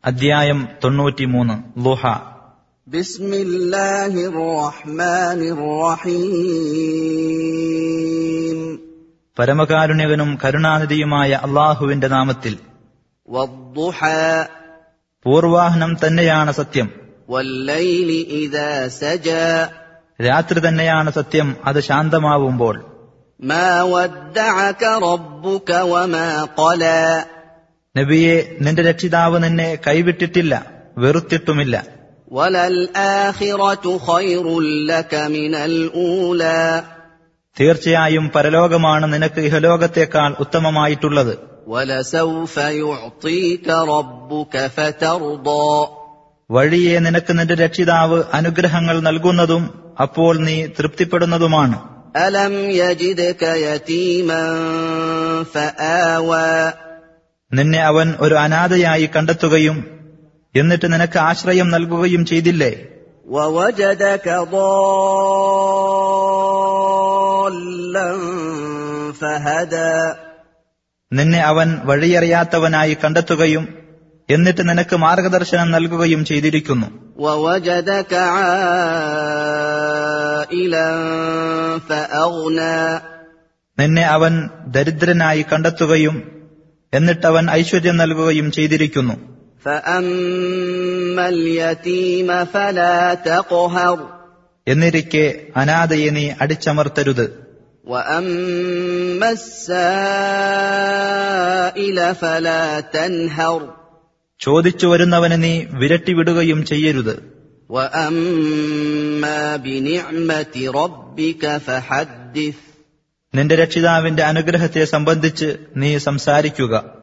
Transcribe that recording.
അധ്യായം തൊണ്ണൂറ്റിമൂന്ന് ലുഹ بسم الله الرحمن الرحيم പരമകാരുണ്യകനും കരുണാനിധിയുമായ അള്ളാഹുവിന്റെ നാമത്തിൽ والضحى പൂർവാഹനം തന്നെയാണ് സത്യം والليل إذا سجى രാത്രി തന്നെയാണ് സത്യം അത് ശാന്തമാവുമ്പോൾ ما ودعك ربك وما قلى നബിയെ നിന്റെ രക്ഷിതാവ് നിന്നെ കൈവിട്ടിട്ടില്ല വെറുത്തിട്ടുമില്ല وللآخرة خير لك من الأولى തീർച്ചയായും പരലോകമാണ് നിനക്ക് ഇഹലോകത്തേക്കാൾ ഉത്തമമായിട്ടുള്ളത് ولسوف يعطيك ربك فترضى വഴിയെ നിനക്ക് നിന്റെ രക്ഷിതാവ് അനുഗ്രഹങ്ങൾ നൽകുന്നതും അപ്പോൾ നീ തൃപ്തിപ്പെടുന്നതുമാണ് ألم يجدك يتيما فآوى നിന്നെ അവൻ ഒരു അനാഥയായി കണ്ടെത്തുകയും എന്നിട്ട് നിനക്ക് ആശ്രയം നൽകുകയും ചെയ്തില്ലേ ووجدك ضالا فهدى നിന്നെ അവൻ വഴിയറിയാത്തവനായി കണ്ടെത്തുകയും എന്നിട്ട് നിനക്ക് മാർഗദർശനം നൽകുകയും ചെയ്തിരിക്കുന്നു ووجدك عائلا فأغنى നിന്നെ അവൻ ദരിദ്രനായി കണ്ടെത്തുകയും എന്നിട്ടവൻ ഐശ്വര്യം നൽകുകയും ചെയ്തിരിക്കുന്നു فأما اليتيم فلا تقهر എന്നിരിക്കെ അനാഥയെ നീ അടിച്ചമർത്തരുത് وأما السائل فلا تنهر ചോദിച്ചു വരുന്നവന് നീ വിരട്ടിവിടുകയും ചെയ്യരുത് واما بنعمه ربك فحدث നിന്റെ രക്ഷിതാവിന്റെ അനുഗ്രഹത്തെ സംബന്ധിച്ച് നീ സംസാരിക്കുക